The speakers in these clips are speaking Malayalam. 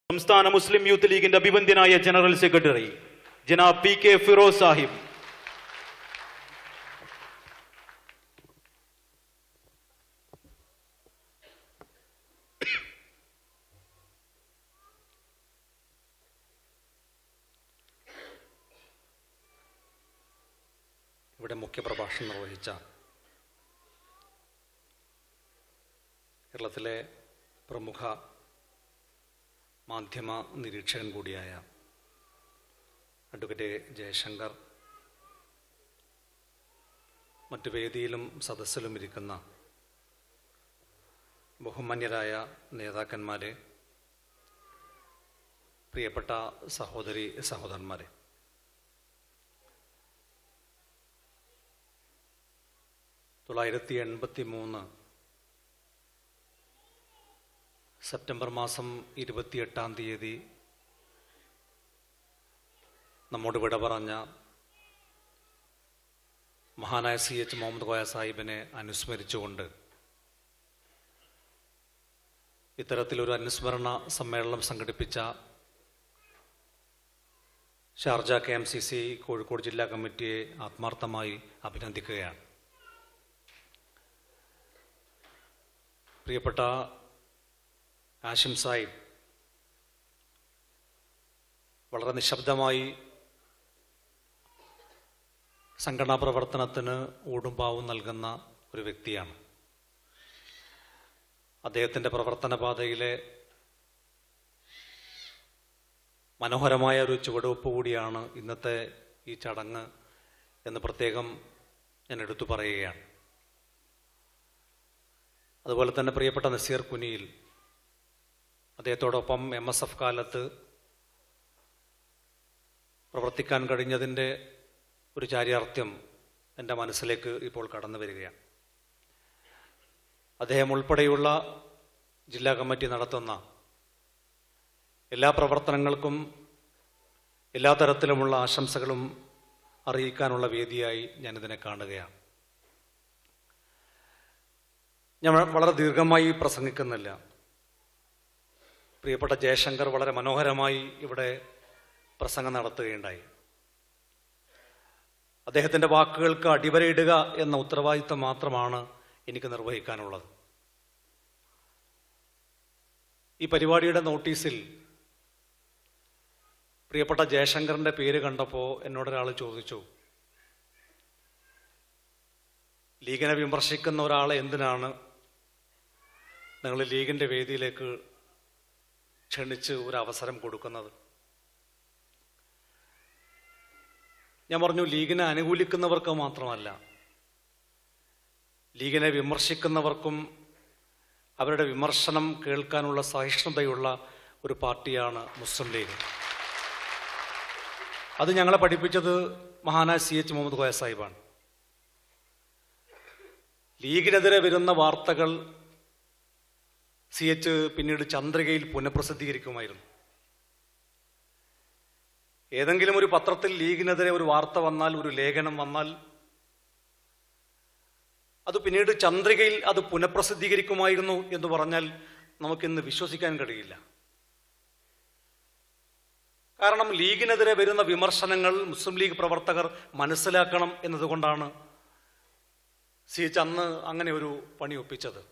സംസ്ഥാന മുസ്ലിം യൂത്ത് ലീഗിന്റെ അഭിവന്ദ്യനായ ജനറൽ സെക്രട്ടറി ജനാബ് പി കെ ഫിറോസ് സാഹിബ് ഇവിടെ മുഖ്യപ്രഭാഷണം നിർവഹിച്ച കേരളത്തിലെ പ്രമുഖ മാധ്യമ നിരീക്ഷകൻ കൂടിയായ അഡ്വക്കേറ്റ് ജയശങ്കർ മറ്റു വേദിയിലും സദസ്സിലും ഇരിക്കുന്ന ബഹുമാന്യരായ നേതാക്കന്മാരെ പ്രിയപ്പെട്ട സഹോദരി സഹോദരന്മാരെ തൊള്ളായിരത്തി എൺപത്തി മൂന്ന് സെപ്റ്റംബർ മാസം ഇരുപത്തിയെട്ടാം തീയതി നമ്മോട് വിട പറഞ്ഞ മഹാനായ സി എച്ച് മുഹമ്മദ് കോയ സാഹിബിനെ അനുസ്മരിച്ചുകൊണ്ട് ഇത്തരത്തിലൊരു അനുസ്മരണ സമ്മേളനം സംഘടിപ്പിച്ച Sharjah K M C C Kozhikode ജില്ലാ കമ്മിറ്റിയെ ആത്മാർത്ഥമായി അഭിനന്ദിക്കുകയാണ് പ്രിയപ്പെട്ട ആഷിം സാഹിബ് വളരെ നിശബ്ദമായി സംഘടനാ പ്രവർത്തനത്തിന് ഊടുംപാവും നൽകുന്ന ഒരു വ്യക്തിയാണ് അദ്ദേഹത്തിൻ്റെ പ്രവർത്തന പാതയിലെ മനോഹരമായ ഒരു ചുവടുവെപ്പ് കൂടിയാണ് ഇന്നത്തെ ഈ ചടങ്ങ് എന്ന് പ്രത്യേകം ഞാൻ എടുത്തു പറയുകയാണ് അതുപോലെ തന്നെ പ്രിയപ്പെട്ട നസീർ കുനിയിൽ അദ്ദേഹത്തോടൊപ്പം എം എസ് എഫ് കാലത്ത് പ്രവർത്തിക്കാൻ കഴിഞ്ഞതിൻ്റെ ഒരു ചാരിയാർത്ഥ്യം എൻ്റെ മനസ്സിലേക്ക് ഇപ്പോൾ കടന്നു വരികയാണ് അദ്ദേഹം ഉൾപ്പെടെയുള്ള ജില്ലാ കമ്മിറ്റി നടത്തുന്ന എല്ലാ പ്രവർത്തനങ്ങൾക്കും എല്ലാ തരത്തിലുമുള്ള ആശംസകളും അറിയിക്കാനുള്ള വേദിയായി ഞാനിതിനെ കാണുകയാണ് ഞാൻ വളരെ ദീർഘമായി പ്രസംഗിക്കുന്നില്ല പ്രിയപ്പെട്ട ജയശങ്കർ വളരെ മനോഹരമായി ഇവിടെ പ്രസംഗം നടത്തുകയുണ്ടായി അദ്ദേഹത്തിൻ്റെ വാക്കുകൾക്ക് അടിവരയിടുക എന്ന ഉത്തരവാദിത്തം മാത്രമാണ് എനിക്ക് നിർവഹിക്കാനുള്ളത് ഈ പരിപാടിയുടെ നോട്ടീസിൽ പ്രിയപ്പെട്ട ജയശങ്കറിന്റെ പേര് കണ്ടപ്പോൾ എന്നോടൊരാൾ ചോദിച്ചു ലീഗിനെ വിമർശിക്കുന്ന ഒരാളെ എന്തിനാണ് നിങ്ങൾ ലീഗിന്റെ വേദിയിലേക്ക് ക്ഷണിച്ച് ഒരു അവസരം കൊടുക്കുന്നത് ഞാൻ പറഞ്ഞു ലീഗിനെ അനുകൂലിക്കുന്നവർക്ക് മാത്രമല്ല ലീഗിനെ വിമർശിക്കുന്നവർക്കും അവരുടെ വിമർശനം കേൾക്കാനുള്ള സഹിഷ്ണുതയുള്ള ഒരു പാർട്ടിയാണ് മുസ്ലിം ലീഗ് അത് ഞങ്ങളെ പഠിപ്പിച്ചത് മഹാനായ സി എച്ച് മുഹമ്മദ് കോയ സാഹിബാണ് ലീഗിനെതിരെ വരുന്ന വാർത്തകൾ സി എച്ച് പിന്നീട് ചന്ദ്രികയിൽ പുനഃപ്രസിദ്ധീകരിക്കുമായിരുന്നു ഏതെങ്കിലും ഒരു പത്രത്തിൽ ലീഗിനെതിരെ ഒരു വാർത്ത വന്നാൽ ഒരു ലേഖനം വന്നാൽ അത് പിന്നീട് ചന്ദ്രികയിൽ അത് പുനഃപ്രസിദ്ധീകരിക്കുമായിരുന്നു എന്ന് പറഞ്ഞാൽ നമുക്കിന്ന് വിശ്വസിക്കാൻ കഴിയില്ല കാരണം ലീഗിനെതിരെ വരുന്ന വിമർശനങ്ങൾ മുസ്ലിം ലീഗ് പ്രവർത്തകർ മനസ്സിലാക്കണം എന്നതുകൊണ്ടാണ് സി എച്ച് അന്ന് അങ്ങനെ ഒരു പണി ഒപ്പിച്ചത്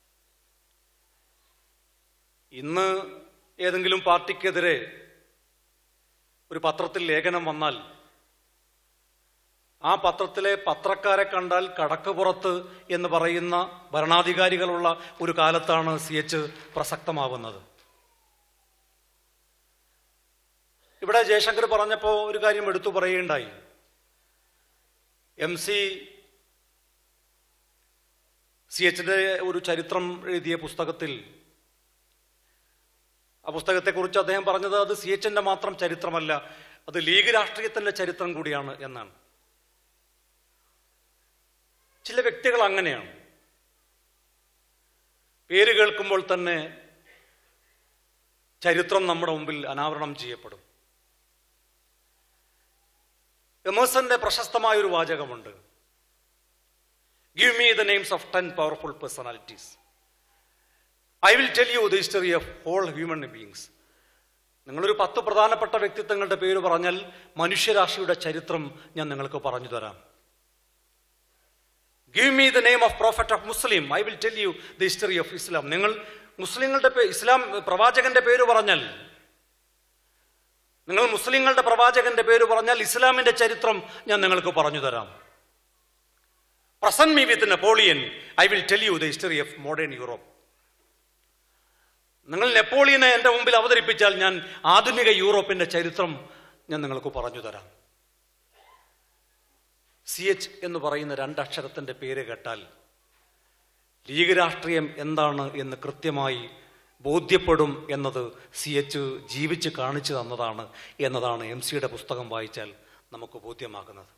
ഇന്ന് ഏതെങ്കിലും പാർട്ടിക്കെതിരെ ഒരു പത്രത്തിൽ ലേഖനം വന്നാൽ ആ പത്രത്തിലെ പത്രക്കാരെ കണ്ടാൽ കടക്ക് പുറത്ത് എന്ന് പറയുന്ന ഭരണാധികാരികളുള്ള ഒരു കാലത്താണ് സി എച്ച് പ്രസക്തമാവുന്നത് ഇവിടെ ജയശങ്കർ പറഞ്ഞപ്പോൾ ഒരു കാര്യം എടുത്തു പറയുകയുണ്ടായി എം സി സി എച്ചിന്റെ ഒരു ചരിത്രം എഴുതിയ പുസ്തകത്തിൽ ആ പുസ്തകത്തെക്കുറിച്ച് അദ്ദേഹം പറഞ്ഞത് അത് സി എച്ചിന്റെ മാത്രം ചരിത്രമല്ല അത് ലീഗ് രാഷ്ട്രീയത്തിന്റെ ചരിത്രം കൂടിയാണ് എന്നാണ് ചില വ്യക്തികൾ അങ്ങനെയാണ് പേര് കേൾക്കുമ്പോൾ തന്നെ ചരിത്രം നമ്മുടെ മുമ്പിൽ അനാവരണം ചെയ്യപ്പെടും എമേഴ്സന്റെ പ്രശസ്തമായ ഒരു വാചകമുണ്ട് give me the names of ten powerful personalities I will tell you the history of all human beings നിങ്ങളൊരു പത്ത് പ്രധാനപ്പെട്ട വ്യക്തിത്വങ്ങളുടെ പേര് പറഞ്ഞാൽ മനുഷ്യരാശിയുടെ ചരിത്രം ഞാൻ നിങ്ങൾക്ക് പറഞ്ഞു തരാം give me the name of prophet of Muslim I will tell you the history of Islam നിങ്ങൾ മുസ്ലിങ്ങളുടെ പേ- ഇസ്ലാം പ്രവാചകന്റെ പേര് പറഞ്ഞാൽ നിങ്ങൾ മുസ്ലിങ്ങളുടെ പ്രവാചകന്റെ പേര് പറഞ്ഞാൽ ഇസ്ലാമിന്റെ ചരിത്രം ഞാൻ നിങ്ങൾക്ക് പറഞ്ഞു തരാം present me with Napoleon I will tell you the history of modern Europe നിങ്ങൾ നെപ്പോളിയനെ എൻ്റെ മുമ്പിൽ അവതരിപ്പിച്ചാൽ ഞാൻ ആധുനിക യൂറോപ്പിന്റെ ചരിത്രം ഞാൻ നിങ്ങൾക്ക് പറഞ്ഞു തരാം സി എച്ച് എന്ന് പറയുന്ന രണ്ടക്ഷരത്തിന്റെ പേര് കേട്ടാൽ ലീഗ് രാഷ്ട്രീയം എന്താണ് എന്ന് കൃത്യമായി ബോധ്യപ്പെടും എന്നത് സി എച്ച് ജീവിച്ച് കാണിച്ചു തന്നതാണ് എന്നതാണ് എം സിയുടെ പുസ്തകം വായിച്ചാൽ നമുക്ക് ബോധ്യമാകുന്നത്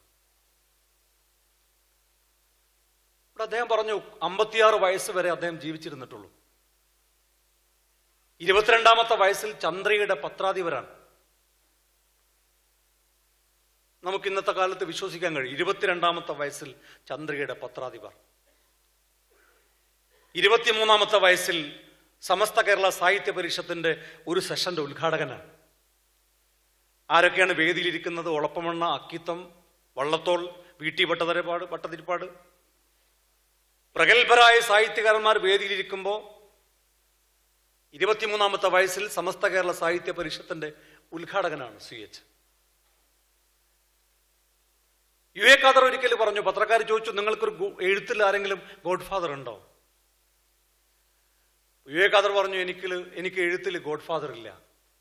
ഇവിടെ അദ്ദേഹം പറഞ്ഞു അമ്പത്തിയാറ് വയസ്സ് വരെ അദ്ദേഹം ജീവിച്ചിരുന്നിട്ടുള്ളൂ ഇരുപത്തിരണ്ടാമത്തെ വയസ്സിൽ ചന്ദ്രയുടെ പത്രാധിപരാണ് നമുക്ക് ഇന്നത്തെ കാലത്ത് വിശ്വസിക്കാൻ കഴിയും ഇരുപത്തിരണ്ടാമത്തെ വയസ്സിൽ ചന്ദ്രികയുടെ പത്രാധിപർ ഇരുപത്തിമൂന്നാമത്തെ വയസ്സിൽ സമസ്ത കേരള സാഹിത്യ പരിഷത്തിന്റെ ഒരു സെഷന്റെ ഉദ്ഘാടകനാണ് ആരൊക്കെയാണ് വേദിയിലിരിക്കുന്നത് ഒളപ്പമണ്ണ അക്കിത്തം വള്ളത്തോൾ വി ടി ഭട്ടതിരിപ്പാട് ഭട്ടതിരിപ്പാട് പ്രഗത്ഭരായ സാഹിത്യകാരന്മാർ വേദിയിലിരിക്കുമ്പോൾ ഇരുപത്തിമൂന്നാമത്തെ വയസ്സിൽ സമസ്ത കേരള സാഹിത്യ പരിഷത്തിന്റെ ഉദ്ഘാടകനാണ് C H U A Khader ഒരിക്കൽ പറഞ്ഞു പത്രക്കാർ ചോദിച്ചു നിങ്ങൾക്കൊരു ഗു- എഴുത്തിൽ ആരെങ്കിലും ഗോഡ് ഫാദർ ഉണ്ടോ യു എ ഖാദർ പറഞ്ഞു എനിക്ക് എനിക്ക് എഴുത്തിൽ ഗോഡ് ഫാദർ ഇല്ല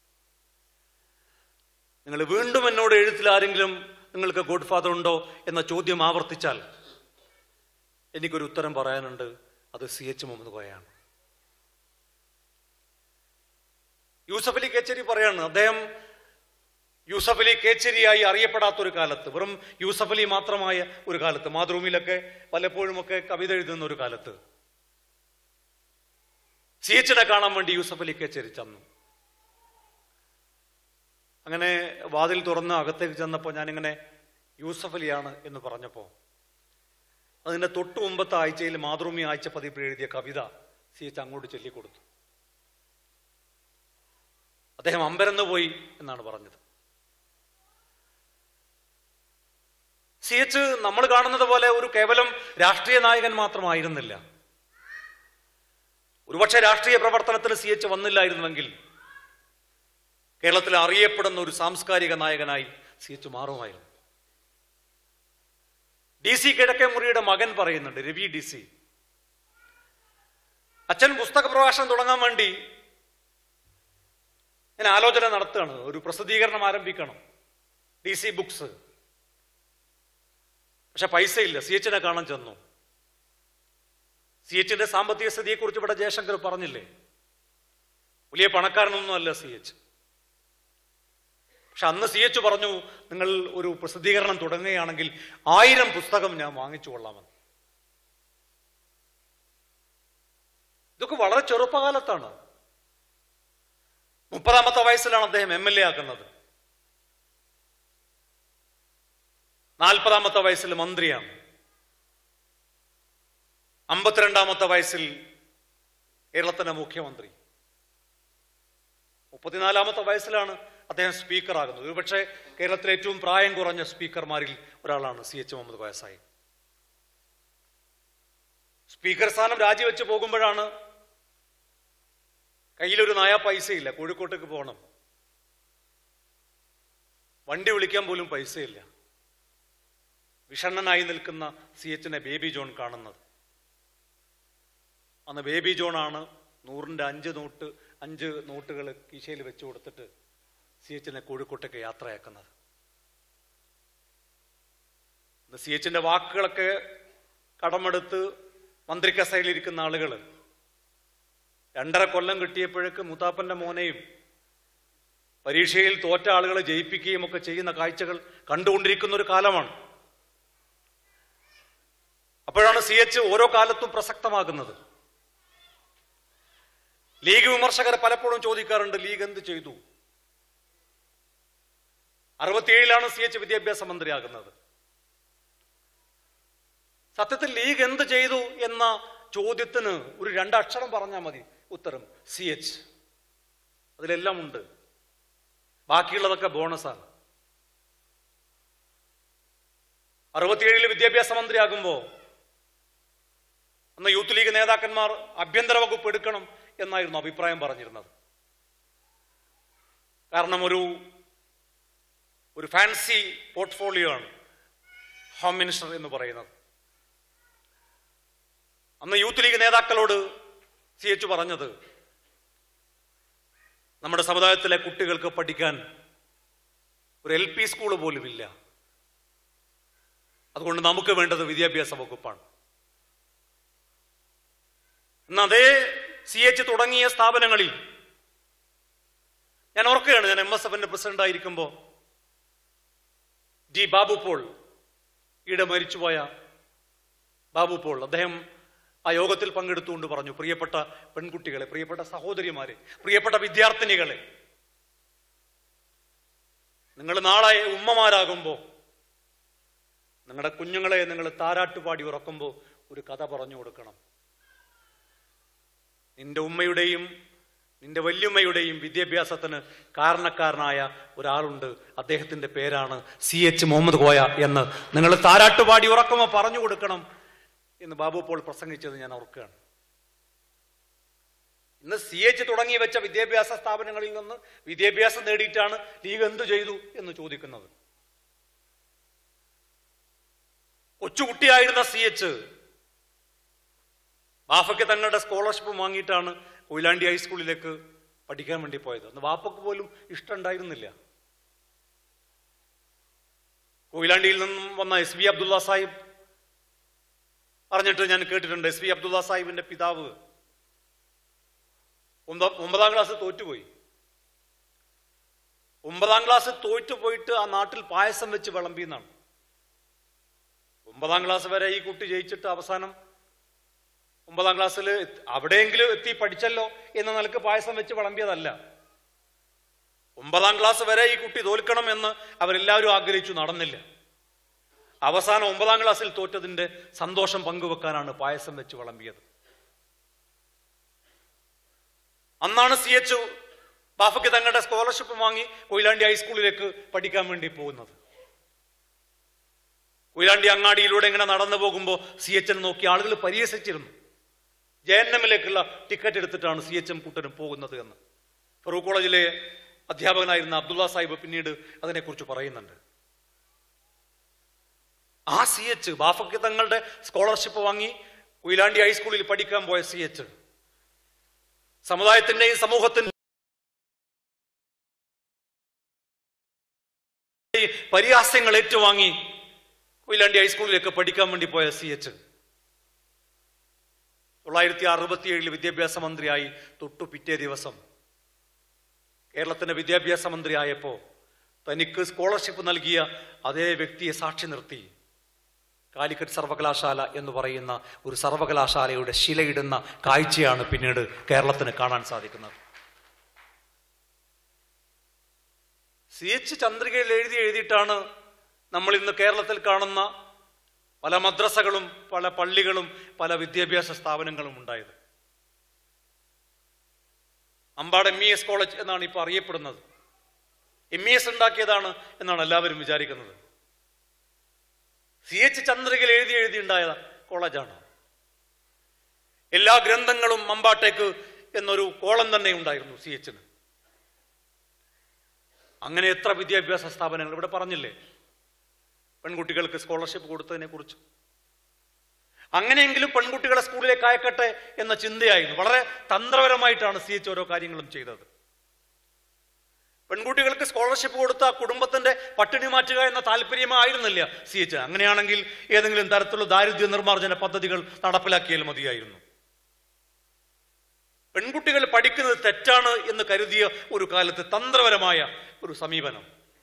നിങ്ങൾ വീണ്ടും എന്നോട് എഴുത്തിൽ ആരെങ്കിലും നിങ്ങൾക്ക് ഗോഡ് ഫാദർ ഉണ്ടോ എന്ന ചോദ്യം ആവർത്തിച്ചാൽ എനിക്കൊരു ഉത്തരം പറയാനുണ്ട് അത് സി എച്ച് മുഹമ്മദ് കോയാണ് യൂസഫ് അലി കേച്ചേരി പറയാണ് അദ്ദേഹം യൂസഫ് അലി കേച്ചേരിയായി അറിയപ്പെടാത്ത ഒരു കാലത്ത് വെറും യൂസഫ് അലി മാത്രമായ ഒരു കാലത്ത് മാതൃഭൂമിയിലൊക്കെ പലപ്പോഴുമൊക്കെ കവിത എഴുതുന്ന ഒരു കാലത്ത് സി എച്ചിനെ കാണാൻ വേണ്ടി യൂസഫ് അലി കേച്ചേരി ചെന്നു അങ്ങനെ വാതിൽ തുറന്ന് അകത്തേക്ക് ചെന്നപ്പോൾ ഞാനിങ്ങനെ യൂസഫ് അലിയാണ് എന്ന് പറഞ്ഞപ്പോൾ അതിന്റെ തൊട്ടു മുമ്പത്തെ ആഴ്ചയിൽ മാതൃഭൂമി ആഴ്ച പതിപ്പിൽ എഴുതിയ കവിത സി എച്ച് അങ്ങോട്ട് ചൊല്ലിക്കൊടുത്തു അദ്ദേഹം അമ്പരന്ന് പോയി എന്നാണ് പറഞ്ഞത് സി എച്ച് നമ്മൾ കാണുന്നത് പോലെ ഒരു കേവലം രാഷ്ട്രീയ നായകൻ മാത്രമായിരുന്നില്ല ഒരുപക്ഷെ രാഷ്ട്രീയ പ്രവർത്തനത്തിന് സി എച്ച് വന്നില്ലായിരുന്നുവെങ്കിൽ കേരളത്തിൽ അറിയപ്പെടുന്ന ഒരു സാംസ്കാരിക നായകനായി സി എച്ച് മാറുമായിരുന്നു ഡി സി കിഴക്കേ മുറിയുടെ മകൻ പറയുന്നുണ്ട് രവി ഡി സി അച്ഛൻ പുസ്തക പ്രഭാഷണം തുടങ്ങാൻ വേണ്ടി ഞാൻ ആലോചന നടത്തുകയാണ് ഒരു പ്രസിദ്ധീകരണം ആരംഭിക്കണം ഡി സി ബുക്സ് പക്ഷെ പൈസ ഇല്ല സി എച്ചിനെ കാണാൻ ചെന്നു സി എച്ചിന്റെ സാമ്പത്തിക സ്ഥിതിയെക്കുറിച്ച് ഇവിടെ ജയശങ്കർ പറഞ്ഞില്ലേ വലിയ പണക്കാരനൊന്നും അല്ല സി എച്ച് പക്ഷെ അന്ന് സി എച്ച് പറഞ്ഞു നിങ്ങൾ ഒരു പ്രസിദ്ധീകരണം തുടങ്ങുകയാണെങ്കിൽ ആയിരം പുസ്തകം ഞാൻ വാങ്ങിച്ചു കൊള്ളാമെന്ന് ഇതൊക്കെ വളരെ ചെറുപ്പകാലത്താണ് മുപ്പതാമത്തെ വയസ്സിലാണ് അദ്ദേഹം എം എൽ എ ആക്കുന്നത് നാൽപ്പതാമത്തെ വയസ്സിൽ മന്ത്രിയാണ് അമ്പത്തിരണ്ടാമത്തെ വയസ്സിൽ കേരളത്തിന്റെ മുഖ്യമന്ത്രി മുപ്പത്തിനാലാമത്തെ വയസ്സിലാണ് അദ്ദേഹം സ്പീക്കറാകുന്നത് ഒരുപക്ഷെ കേരളത്തിലെ ഏറ്റവും പ്രായം കുറഞ്ഞ സ്പീക്കർമാരിൽ ഒരാളാണ് സി എച്ച് മുഹമ്മദ് വയസ്സായി സ്പീക്കർ സ്ഥാനം രാജിവെച്ച് പോകുമ്പോഴാണ് കയ്യിലൊരു നയ പൈസയില്ല കോഴിക്കോട്ടേക്ക് പോകണം വണ്ടി വിളിക്കാൻ പോലും പൈസയില്ല വിഷണ്ണനായി നിൽക്കുന്ന സി എച്ചിനെ ബേബി ജോൺ കാണുന്നത് അന്ന് ബേബി ജോണാണ് നൂറിന്റെ അഞ്ച് നോട്ട് അഞ്ച് നോട്ടുകൾ കീശയിൽ വെച്ചു കൊടുത്തിട്ട് സി എച്ചിനെ കോഴിക്കോട്ടേക്ക് യാത്രയാക്കുന്നത് ഇന്ന് സി എച്ചിന്റെ വാക്കുകളൊക്കെ കടമെടുത്ത് മന്ത്രി കസേരയിലിരിക്കുന്ന ആളുകൾ രണ്ടര കൊല്ലം കിട്ടിയപ്പോഴേക്ക് മുത്താപ്പന്റെ മോനെയും പരീക്ഷയിൽ തോറ്റ ആളുകളെ ജയിപ്പിക്കുകയും ഒക്കെ ചെയ്യുന്ന കാഴ്ചകൾ കണ്ടുകൊണ്ടിരിക്കുന്ന ഒരു കാലമാണ് അപ്പോഴാണ് സി എച്ച് ഓരോ കാലത്തും പ്രസക്തമാകുന്നത് ലീഗ് വിമർശകർ പലപ്പോഴും ചോദിക്കാറുണ്ട് ലീഗ് എന്ത് ചെയ്തു അറുപത്തിയേഴിലാണ് സി എച്ച് വിദ്യാഭ്യാസ മന്ത്രിയാകുന്നത് സത്യത്തിൽ ലീഗ് എന്ത് ചെയ്തു എന്ന ചോദ്യത്തിന് ഒരു രണ്ടക്ഷരം പറഞ്ഞാൽ മതി ഉത്തരം സി എച്ച് അതിലെല്ലാം ഉണ്ട് ബാക്കിയുള്ളതൊക്കെ ബോണസാണ് അറുപത്തിയേഴില് വിദ്യാഭ്യാസ മന്ത്രിയാകുമ്പോൾ അന്ന് യൂത്ത് ലീഗ് നേതാക്കന്മാർ ആഭ്യന്തര വകുപ്പ് എടുക്കണം എന്നായിരുന്നു അഭിപ്രായം പറഞ്ഞിരുന്നത് കാരണം ഒരു ഒരു ഫാൻസി പോർട്ട്ഫോളിയോ ആണ് ഹോം മിനിസ്റ്റർ എന്ന് പറയുന്നത് അന്ന് യൂത്ത് ലീഗ് നേതാക്കളോട് സി എച്ച് പറഞ്ഞത് നമ്മുടെ സമുദായത്തിലെ കുട്ടികൾക്ക് പഠിക്കാൻ ഒരു എൽ പി സ്കൂൾ പോലും ഇല്ല അതുകൊണ്ട് നമുക്ക് വേണ്ടത് വിദ്യാഭ്യാസ വകുപ്പാണ് ഇന്ന് അതേ സി എച്ച് തുടങ്ങിയ സ്ഥാപനങ്ങളിൽ ഞാൻ ഓർക്കുകയാണ് ഞാൻ എം എസ് എഫിന്റെ പ്രസിഡന്റ് ആയിരിക്കുമ്പോൾ ജി ബാബു പോൾ ഈടെ മരിച്ചുപോയ ബാബു പോൾ അദ്ദേഹം ആ യോഗത്തിൽ പങ്കെടുത്തുകൊണ്ട് പറഞ്ഞു പ്രിയപ്പെട്ട പെൺകുട്ടികളെ പ്രിയപ്പെട്ട സഹോദരിമാരെ പ്രിയപ്പെട്ട വിദ്യാർത്ഥിനികളെ നിങ്ങൾ നാളെ ഉമ്മമാരാകുമ്പോൾ നിങ്ങളുടെ കുഞ്ഞുങ്ങളെ നിങ്ങൾ താരാട്ടുപാടി ഉറക്കുമ്പോൾ ഒരു കഥ പറഞ്ഞു കൊടുക്കണം നിന്റെ ഉമ്മയുടെയും നിന്റെ വല്യുമ്മയുടെയും വിദ്യാഭ്യാസത്തിന് കാരണക്കാരനായ ഒരാളുണ്ട് അദ്ദേഹത്തിന്റെ പേരാണ് സി എച്ച് മുഹമ്മദ് കോയ എന്ന് നിങ്ങൾ താരാട്ടുപാടി ഉറക്കുമ്പോൾ പറഞ്ഞു കൊടുക്കണം എന്ന് ബാബു പോൾ പ്രസംഗിച്ചത് ഞാൻ ഓർക്കുകയാണ് ഇന്ന് സി എച്ച് തുടങ്ങി വെച്ച വിദ്യാഭ്യാസ സ്ഥാപനങ്ങളിൽ നിന്ന് വിദ്യാഭ്യാസം നേടിയിട്ടാണ് ലീഗ് എന്തു ചെയ്തു എന്ന് ചോദിക്കുന്നത് കൊച്ചുകുട്ടിയായിരുന്ന സി എച്ച് ബാഫയ്ക്ക് തങ്ങളുടെ സ്കോളർഷിപ്പ് വാങ്ങിയിട്ടാണ് കൊയിലാണ്ടി ഹൈസ്കൂളിലേക്ക് പഠിക്കാൻ വേണ്ടി പോയത് അന്ന് വാപ്പക്ക് പോലും ഇഷ്ടമുണ്ടായിരുന്നില്ല കൊയിലാണ്ടിയിൽ നിന്നും വന്ന എസ് വി അബ്ദുള്ള സാഹിബ് പറഞ്ഞിട്ട് ഞാൻ കേട്ടിട്ടുണ്ട് എസ് വി അബ്ദുള്ള സാഹിബിന്റെ പിതാവ് ഒമ്പ- ഒമ്പതാം ക്ലാസ് തോറ്റുപോയി ഒമ്പതാം ക്ലാസ് തോറ്റുപോയിട്ട് ആ നാട്ടിൽ പായസം വെച്ച് വിളമ്പി എന്നാണ് ഒമ്പതാം ക്ലാസ് വരെ ഈ കുട്ടി ജയിച്ചിട്ട് അവസാനം ഒമ്പതാം ക്ലാസ്സിൽ അവിടെയെങ്കിലും എത്തി പഠിച്ചല്ലോ എന്ന നിലക്ക് പായസം വെച്ച് വിളമ്പിയതല്ല ഒമ്പതാം ക്ലാസ് വരെ ഈ കുട്ടി തോൽക്കണം എന്ന് അവരെല്ലാവരും ആഗ്രഹിച്ചു നടന്നില്ല അവസാനം ഒമ്പതാം ക്ലാസ്സിൽ തോറ്റതിന്റെ സന്തോഷം പങ്കുവെക്കാനാണ് പായസം വെച്ച് വിളമ്പിയത് അന്നാണ് സി എച്ച് ബാഫയ്ക്ക് തങ്ങളുടെ സ്കോളർഷിപ്പ് വാങ്ങി കൊയിലാണ്ടി ഹൈസ്കൂളിലേക്ക് പഠിക്കാൻ വേണ്ടി പോകുന്നത് കൊയിലാണ്ടി അങ്ങാടിയിലൂടെ ഇങ്ങനെ നടന്നു പോകുമ്പോൾ സി എച്ച് എൻ നോക്കി ആളുകൾ പരിഹസിച്ചിരുന്നു ജെ എൻ എമ്മിലേക്കുള്ള ടിക്കറ്റ് എടുത്തിട്ടാണ് സി എച്ച് എം കുട്ടനും പോകുന്നത് എന്ന് ഫറൂഖ് കോളേജിലെ അധ്യാപകനായിരുന്ന അബ്ദുള്ള സാഹിബ് പിന്നീട് അതിനെക്കുറിച്ച് പറയുന്നുണ്ട് ആ സി എച്ച് ബാഫയ്ക്ക് തങ്ങളുടെ സ്കോളർഷിപ്പ് വാങ്ങി കൊയിലാണ്ടി ഹൈസ്കൂളിൽ പഠിക്കാൻ പോയ സി എച്ച് സമുദായത്തിന്റെയും സമൂഹത്തിന്റെയും പരിഹാസ്യങ്ങൾ ഏറ്റുവാങ്ങി കൊയിലാണ്ടി ഹൈസ്കൂളിലേക്ക് പഠിക്കാൻ വേണ്ടി പോയ സി എച്ച് തൊള്ളായിരത്തി അറുപത്തിയേഴിൽ വിദ്യാഭ്യാസ മന്ത്രിയായി തൊട്ടു പിറ്റേ ദിവസം കേരളത്തിന്റെ വിദ്യാഭ്യാസ മന്ത്രിയായപ്പോ തനിക്ക് സ്കോളർഷിപ്പ് നൽകിയ അതേ വ്യക്തിയെ സാക്ഷി നിർത്തി കാലിക്കറ്റ് സർവകലാശാല എന്ന് പറയുന്ന ഒരു സർവകലാശാലയുടെ ശിലയിടുന്ന കാഴ്ചയാണ് പിന്നീട് കേരളത്തിന് കാണാൻ സാധിക്കുന്നത് സി എച്ച് ചന്ദ്രികയിൽ എഴുതി എഴുതിയിട്ടാണ് നമ്മൾ ഇന്ന് കേരളത്തിൽ കാണുന്ന പല മദ്രസകളും പല പള്ളികളും പല വിദ്യാഭ്യാസ സ്ഥാപനങ്ങളും ഉണ്ടായത് അമ്പാട് എം ഇ എസ് കോളേജ് എന്നാണ് ഇപ്പോൾ അറിയപ്പെടുന്നത് എം ഇ എസ് ഉണ്ടാക്കിയതാണ് എന്നാണ് എല്ലാവരും വിചാരിക്കുന്നത് സി എച്ച് ചന്ദ്രികയിൽ എഴുതി എഴുതി ഉണ്ടായ കോളേജാണ് എല്ലാ ഗ്രന്ഥങ്ങളും മമ്പാട്ടേക്ക് എന്നൊരു കോളം തന്നെ ഉണ്ടായിരുന്നു സി എച്ചിന് അങ്ങനെ എത്ര വിദ്യാഭ്യാസ സ്ഥാപനങ്ങൾ ഇവിടെ പറഞ്ഞില്ലേ പെൺകുട്ടികൾക്ക് സ്കോളർഷിപ്പ് കൊടുത്തതിനെ കുറിച്ച് അങ്ങനെയെങ്കിലും പെൺകുട്ടികളെ സ്കൂളിലേക്ക് അയക്കട്ടെ എന്ന ചിന്തയായിരുന്നു വളരെ തന്ത്രപരമായിട്ടാണ് സി എച്ച് ഓരോ കാര്യങ്ങളും ചെയ്തത് പെൺകുട്ടികൾക്ക് സ്കോളർഷിപ്പ് കൊടുത്ത ആ കുടുംബത്തിന്റെ പട്ടിണി മാറ്റുക എന്ന താല്പര്യമായിരുന്നില്ല സി എച്ച് അങ്ങനെയാണെങ്കിൽ ഏതെങ്കിലും തരത്തിലുള്ള ദാരിദ്ര്യ നിർമ്മാർജ്ജന പദ്ധതികൾ നടപ്പിലാക്കിയാൽ മതിയായിരുന്നു പെൺകുട്ടികൾ പഠിക്കുന്നത് തെറ്റാണ് എന്ന് കരുതിയ ഒരു കാലത്ത് തന്ത്രപരമായ ഒരു സമീപനം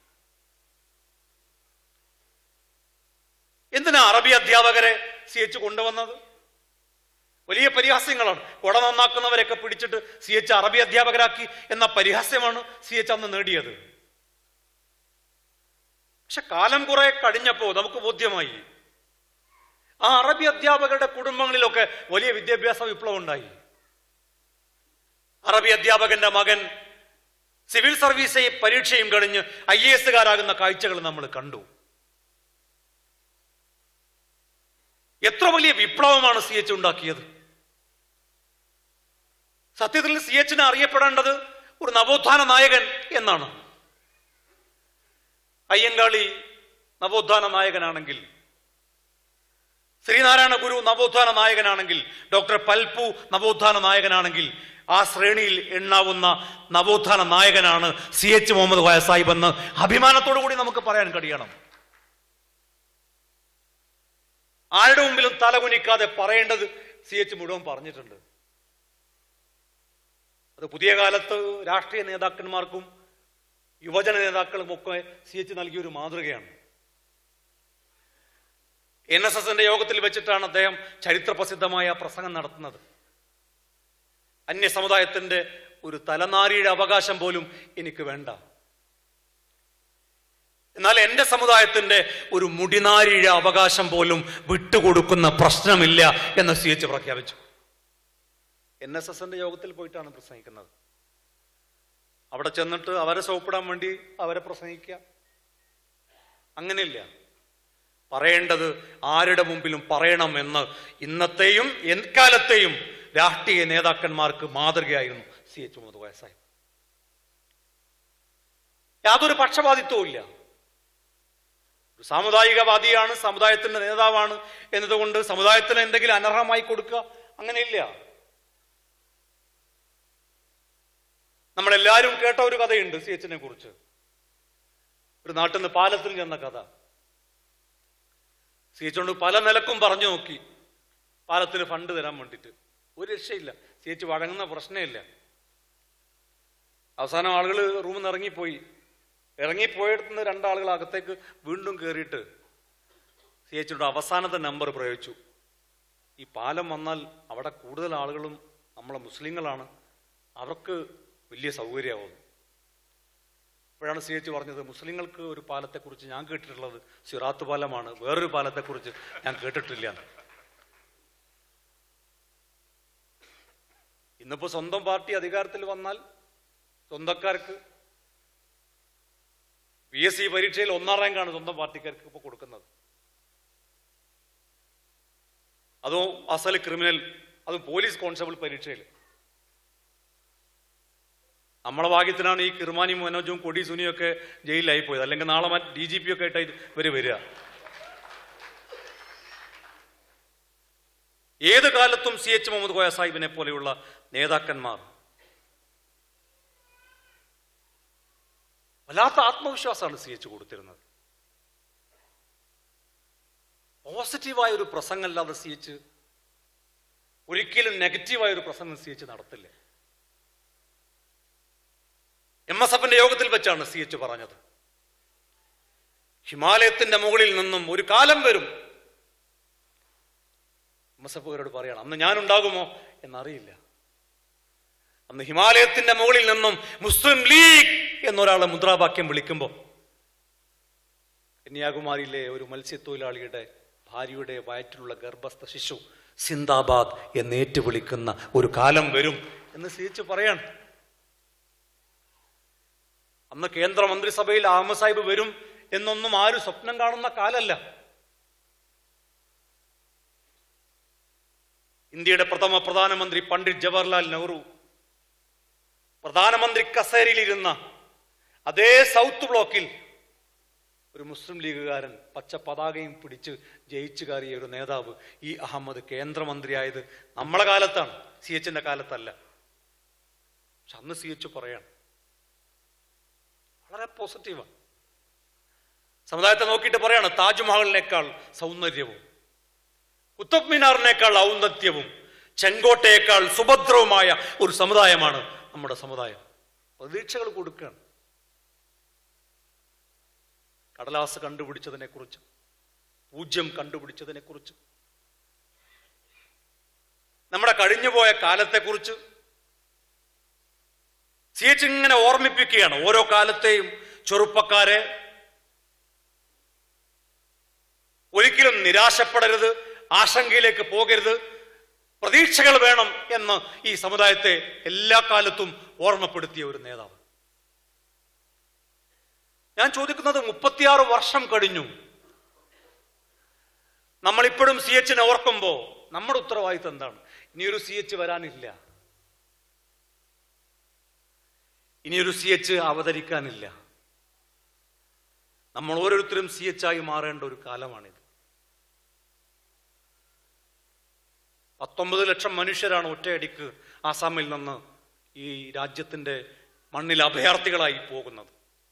എന്തിനാ അറബി അധ്യാപകരെ സി എച്ച് കൊണ്ടുവന്നത് വലിയ പരിഹാസ്യങ്ങളാണ് കുട നന്നാക്കുന്നവരെയൊക്കെ പിടിച്ചിട്ട് സി എച്ച് അറബി അധ്യാപകരാക്കി എന്ന പരിഹാസ്യമാണ് സി എച്ച് അന്ന് നേടിയത് പക്ഷെ കാലം കുറെ കഴിഞ്ഞപ്പോ നമുക്ക് ബോധ്യമായി ആ അറബി അധ്യാപകരുടെ കുടുംബങ്ങളിലൊക്കെ വലിയ വിദ്യാഭ്യാസ വിപ്ലവം ഉണ്ടായി അറബി അധ്യാപകന്റെ മകൻ സിവിൽ സർവീസ് പരീക്ഷയും കഴിഞ്ഞ് ഐ എ എസുകാരാകുന്ന കാഴ്ചകൾ നമ്മൾ കണ്ടു എത്ര വലിയ വിപ്ലവമാണ് സി എച്ച് ഉണ്ടാക്കിയത് സത്യത്തിൽ സി എച്ചിനെ അറിയപ്പെടേണ്ടത് ഒരു നവോത്ഥാന നായകൻ എന്നാണ് അയ്യങ്കാളി നവോത്ഥാന നായകനാണെങ്കിൽ ശ്രീനാരായണ ഗുരു നവോത്ഥാന നായകനാണെങ്കിൽ ഡോക്ടർ പൽപു നവോത്ഥാന നായകനാണെങ്കിൽ ആ ശ്രേണിയിൽ എണ്ണാവുന്ന നവോത്ഥാന നായകനാണ് സി എച്ച് മുഹമ്മദ് കോയ സാഹിബ് എന്ന് അഭിമാനത്തോടു കൂടി നമുക്ക് പറയാൻ കഴിയണം ആരുടെ മുമ്പിലും തലകുനിക്കാതെ പറയേണ്ടത് സി എച്ച് മുഴുവൻ പറഞ്ഞിട്ടുണ്ട് അത് പുതിയ കാലത്ത് രാഷ്ട്രീയ നേതാക്കന്മാർക്കും യുവജന നേതാക്കളും ഒക്കെ സി എച്ച് നൽകിയ ഒരു മാതൃകയാണ് എൻ എസ് എസിന്റെ യോഗത്തിൽ വെച്ചിട്ടാണ് അദ്ദേഹം ചരിത്രപ്രസിദ്ധമായ പ്രസംഗം നടത്തുന്നത് അന്യ സമുദായത്തിന്റെ ഒരു തലനാരിയുടെ അവകാശം പോലും എനിക്ക് വേണ്ട എന്നാൽ എന്റെ സമുദായത്തിന്റെ ഒരു മുടിനാരിയുടെ അവകാശം പോലും വിട്ടുകൊടുക്കുന്ന പ്രശ്നമില്ല എന്ന് സി എച്ച് പ്രഖ്യാപിച്ചു എൻ എസ് എസിന്റെ യോഗത്തിൽ പോയിട്ടാണ് പ്രസംഗിക്കുന്നത് അവിടെ ചെന്നിട്ട് അവരെ സോപ്പിടാൻ വേണ്ടി അവരെ പ്രസംഗിക്കുക അങ്ങനെയില്ല പറയേണ്ടത് ആരുടെ മുമ്പിലും പറയണമെന്ന് ഇന്നത്തെയും എക്കാലത്തെയും രാഷ്ട്രീയ നേതാക്കന്മാർക്ക് മാതൃകയായിരുന്നു സി എച്ച് മുഹമ്മദ് കോയ സാഹിബ് യാതൊരു പക്ഷപാതിത്വവും ഇല്ല ഒരു സാമുദായികവാദിയാണ് സമുദായത്തിന്റെ നേതാവാണ് എന്നതുകൊണ്ട് സമുദായത്തിന് എന്തെങ്കിലും അനർഹമായി കൊടുക്കുക അങ്ങനെയില്ല നമ്മളെല്ലാവരും കേട്ട ഒരു കഥയുണ്ട് സി എച്ചിനെ കുറിച്ച് ഒരു നാട്ടിൽ നിന്ന് പാലത്തിൽ ചെന്ന കഥ സി എച്ച് കൊണ്ട് പല നിലക്കും പറഞ്ഞു നോക്കി പാലത്തിന് ഫണ്ട് തരാൻ വേണ്ടിയിട്ട് ഒരു രക്ഷയില്ല സി എച്ച് വഴങ്ങുന്ന പ്രശ്നമില്ല അവസാനം ആളുകൾ റൂമിൽ നിന്ന് ഇറങ്ങിപ്പോയി ഇറങ്ങിപ്പോയിടത്തുനിന്ന് രണ്ടാളുകൾ അകത്തേക്ക് വീണ്ടും കയറിയിട്ട് സി എച്ചിയുടെ അവസാനത്തെ നമ്പർ പ്രയോഗിച്ചു ഈ പാലം വന്നാൽ അവിടെ കൂടുതൽ ആളുകളും നമ്മളെ മുസ്ലിങ്ങളാണ് അവർക്ക് വലിയ സൗകര്യമാവുന്നു അപ്പോഴാണ് സി എച്ച് പറഞ്ഞത് മുസ്ലിങ്ങൾക്ക് ഒരു പാലത്തെക്കുറിച്ച് ഞാൻ കേട്ടിട്ടുള്ളത് സിറാത്ത് പാലമാണ് വേറൊരു പാലത്തെക്കുറിച്ച് ഞാൻ കേട്ടിട്ടില്ല എന്ന്. ഇന്നിപ്പോ സ്വന്തം പാർട്ടി അധികാരത്തിൽ വന്നാൽ സ്വന്തക്കാർക്ക് പി എസ് സി പരീക്ഷയിൽ ഒന്നാം റാങ്കാണ് സ്വന്തം പാർട്ടിക്കാർക്ക് ഇപ്പോൾ കൊടുക്കുന്നത് അതോ അസൽ ക്രിമിനൽ അതും പോലീസ് കോൺസ്റ്റബിൾ പരീക്ഷയിൽ നമ്മളെ ഭാഗ്യത്തിനാണ് ഈ കിർമാനി മനോജും കൊടി സുനിയും ഒക്കെ ജയിലിലായി പോയത് അല്ലെങ്കിൽ നാളെ ഡി ജി പി ഒക്കെ ആയിട്ട് ഇവര് വരിക ഏത് കാലത്തും സി എച്ച് മുഹമ്മദ് കോയ സാഹിബിനെ പോലെയുള്ള നേതാക്കന്മാർ വല്ലാത്ത ആത്മവിശ്വാസമാണ് സി എച്ച് കൊടുത്തിരുന്നത് പോസിറ്റീവായ ഒരു പ്രസംഗമല്ലാതെ സി എച്ച് ഒരിക്കലും നെഗറ്റീവായ ഒരു പ്രസംഗം സി എച്ച് നടത്തില്ല എം എസ് എഫിന്റെ യോഗത്തിൽ വെച്ചാണ് സി എച്ച് പറഞ്ഞത് ഹിമാലയത്തിന്റെ മുകളിൽ നിന്നും ഒരു കാലം വരും എം എസ് എഫുകാരോട് പറയണം അന്ന് ഞാനുണ്ടാകുമോ എന്നറിയില്ല അന്ന് ഹിമാലയത്തിന്റെ മുകളിൽ നിന്നും മുസ്ലിം ലീഗ് എന്നൊരാളെ മുദ്രാവാക്യം വിളിക്കുമ്പോൾ കന്യാകുമാരിയിലെ ഒരു മത്സ്യത്തൊഴിലാളിയുടെ ഭാര്യയുടെ വയറ്റിലുള്ള ഗർഭസ്ഥ ശിശു സിന്ദാബാദ് എന്ന് ഏറ്റുവിളിക്കുന്ന ഒരു കാലം വരും എന്ന് സി എച്ച് പറയാണ് അന്ന് കേന്ദ്രമന്ത്രിസഭയിൽ അഹമ്മദ് സാഹിബ് വരും എന്നൊന്നും ആരും സ്വപ്നം കാണുന്ന കാലല്ല ഇന്ത്യയുടെ പ്രഥമ പ്രധാനമന്ത്രി പണ്ഡിറ്റ് ജവഹർലാൽ നെഹ്റു പ്രധാനമന്ത്രി കസേരയിലിരുന്ന അതേ സൗത്ത് ബ്ലോക്കിൽ ഒരു മുസ്ലിം ലീഗുകാരൻ പച്ച പതാകയും പിടിച്ച് ജയിച്ചു കയറിയ ഒരു നേതാവ് ഈ അഹമ്മദ് കേന്ദ്രമന്ത്രിയായത് നമ്മളെ കാലത്താണ് സി എച്ചിന്റെ കാലത്തല്ല പക്ഷെ അന്ന് സി എച്ച് പറയാണ് വളരെ പോസിറ്റീവാണ് സമുദായത്തെ നോക്കിയിട്ട് പറയാണ് താജ്മഹലിനേക്കാൾ സൗന്ദര്യവും കുത്തബ് മിനാറിനേക്കാൾ ഔന്നത്യവും ചെങ്കോട്ടയേക്കാൾ സുഭദ്രവുമായ ഒരു സമുദായമാണ് നമ്മുടെ സമുദായം പ്രതീക്ഷകൾ കൊടുക്കുകയാണ് കടലാസ് കണ്ടുപിടിച്ചതിനെ കുറിച്ച് പൂജ്യം കണ്ടുപിടിച്ചതിനെ കുറിച്ച് നമ്മുടെ കഴിഞ്ഞുപോയ കാലത്തെക്കുറിച്ച് സി എച്ച് ഇങ്ങനെ ഓർമ്മിപ്പിക്കുകയാണ് ഓരോ കാലത്തെയും ചെറുപ്പക്കാരെ ഒരിക്കലും നിരാശപ്പെടരുത് ആശങ്കയിലേക്ക് പോകരുത് പ്രതീക്ഷകൾ വേണം എന്ന് ഈ സമുദായത്തെ എല്ലാ കാലത്തും ഓർമ്മപ്പെടുത്തിയ ഒരു നേതാവ് ഞാൻ ചോദിക്കുന്നത് മുപ്പത്തിയാറ് വർഷം കഴിഞ്ഞു നമ്മളിപ്പോഴും സി എച്ചിനെ ഓർക്കുമ്പോ നമ്മുടെ ഉത്തരവാദിത്തം എന്താണ് ഇനിയൊരു സി എച്ച് വരാനില്ല ഇനിയൊരു സി എച്ച് അവതരിക്കാനില്ല നമ്മൾ ഓരോരുത്തരും സി എച്ച് ആയി മാറേണ്ട ഒരു കാലമാണിത് പത്തൊമ്പത് ലക്ഷം മനുഷ്യരാണ് ഒറ്റയടിക്ക് ആസാമിൽ നിന്ന് ഈ രാജ്യത്തിന്റെ മണ്ണിൽ അഭയാർത്ഥികളായി പോകുന്നത്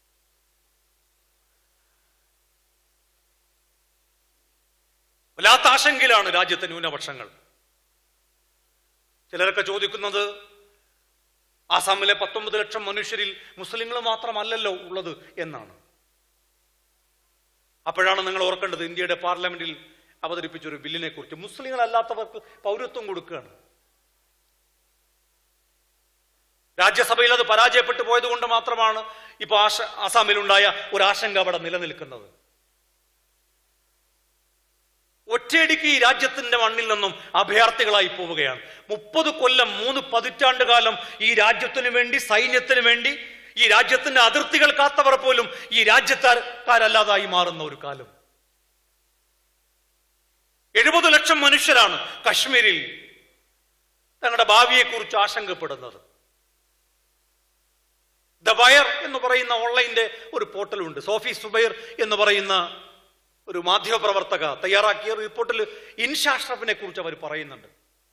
വല്ലാത്ത ആശങ്കയിലാണ് രാജ്യത്തെ ന്യൂനപക്ഷങ്ങൾ ചിലരൊക്കെ ചോദിക്കുന്നത് ആസാമിലെ പത്തൊമ്പത് ലക്ഷം മനുഷ്യരിൽ മുസ്ലിങ്ങൾ മാത്രമല്ലല്ലോ ഉള്ളത് എന്നാണ് അപ്പോഴാണ് നിങ്ങൾ ഓർക്കേണ്ടത് ഇന്ത്യയുടെ പാർലമെന്റിൽ അവതരിപ്പിച്ച ഒരു ബില്ലിനെ കുറിച്ച് മുസ്ലിങ്ങൾ അല്ലാത്തവർക്ക് പൗരത്വം കൊടുക്കുകയാണ് രാജ്യസഭയിൽ അത് പരാജയപ്പെട്ടു പോയത് കൊണ്ട് മാത്രമാണ് ഇപ്പൊ ആശ ആസാമിലുണ്ടായ ഒരു ആശങ്ക അവിടെ നിലനിൽക്കുന്നത് ഒറ്റയടിക്ക് ഈ രാജ്യത്തിന്റെ മണ്ണിൽ നിന്നും അഭയാർത്ഥികളായി പോവുകയാണ് മുപ്പത് കൊല്ലം മൂന്ന് പതിറ്റാണ്ട് കാലം ഈ രാജ്യത്തിനു വേണ്ടി സൈന്യത്തിന് വേണ്ടി ഈ രാജ്യത്തിന്റെ അതിർത്തികൾ കാത്തവർ പോലും ഈ രാജ്യക്കാരല്ലാതായി മാറുന്ന ഒരു കാലം എഴുപത് ലക്ഷം മനുഷ്യരാണ് കശ്മീരിൽ തങ്ങളുടെ ഭാവിയെക്കുറിച്ച് ആശങ്കപ്പെടുന്നത് ദ വയർ എന്ന് പറയുന്ന ഓൺലൈന്റെ ഒരു പോർട്ടലുണ്ട് സോഫി സുബൈർ എന്ന് പറയുന്ന ഒരു മാധ്യമപ്രവർത്തക തയ്യാറാക്കിയ റിപ്പോർട്ടിൽ ഇൻഷാഷ്റഫിനെ കുറിച്ച് അവർ പറയുന്നുണ്ട്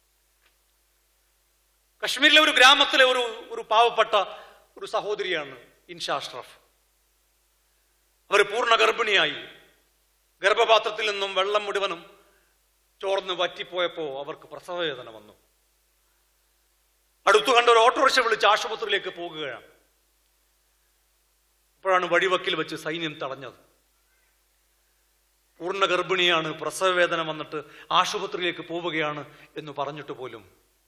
കശ്മീരിലെ ഒരു ഗ്രാമത്തിലെ ഒരു ഒരു പാവപ്പെട്ട ഒരു സഹോദരിയാണ് ഇൻഷാഷ്റഫ് അവർ പൂർണ്ണ ഗർഭിണിയായി ഗർഭപാത്രത്തിൽ നിന്നും വെള്ളം മുഴുവനും ചോർന്ന് വറ്റിപ്പോയപ്പോ അവർക്ക് പ്രസവവേദന വന്നു അടുത്തു കണ്ട ഒരു ഓട്ടോറിക്ഷ വിളിച്ച് ആശുപത്രിയിലേക്ക് പോകുകയാണ് അപ്പോഴാണ് വഴിവക്കിൽ വെച്ച് സൈന്യം തടഞ്ഞത് പൂർണ്ണ ഗർഭിണിയാണ് പ്രസവവേദന വന്നിട്ട് ആശുപത്രിയിലേക്ക് പോവുകയാണ് എന്ന് പറഞ്ഞിട്ട് പോലും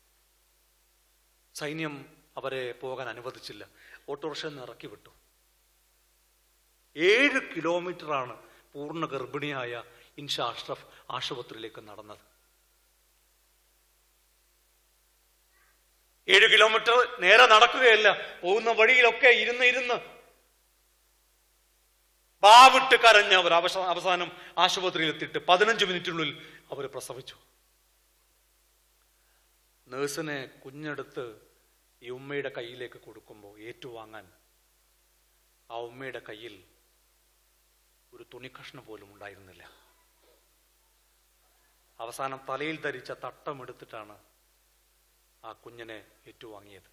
സൈന്യം അവരെ പോകാൻ അനുവദിച്ചില്ല ഓട്ടോറിക്ഷ നിന്ന് ഇറക്കി വിട്ടു ഏഴ് കിലോമീറ്ററാണ് പൂർണ്ണ ഗർഭിണിയായ ഇൻഷ അഷ്റഫ് ആശുപത്രിയിലേക്ക് നടന്നത് ഏഴ് കിലോമീറ്റർ നേരെ നടക്കുകയല്ല പോകുന്ന വഴിയിലൊക്കെ ഇരുന്ന് ഇരുന്ന് പാവിട്ട് കരഞ്ഞ് അവർ അവസാ അവസാനം ആശുപത്രിയിൽ എത്തിയിട്ട് പതിനഞ്ച് മിനിറ്റിനുള്ളിൽ അവർ പ്രസവിച്ചു നേഴ്സിനെ കുഞ്ഞെടുത്ത് ഈ ഉമ്മയുടെ കയ്യിലേക്ക് കൊടുക്കുമ്പോൾ ഏറ്റുവാങ്ങാൻ ആ ഉമ്മയുടെ കയ്യിൽ ഒരു തുണിക്കഷ്ണം പോലും ഉണ്ടായിരുന്നില്ല അവസാനം തലയിൽ ധരിച്ച തട്ടം എടുത്തിട്ടാണ് ആ കുഞ്ഞിനെ ഏറ്റുവാങ്ങിയത്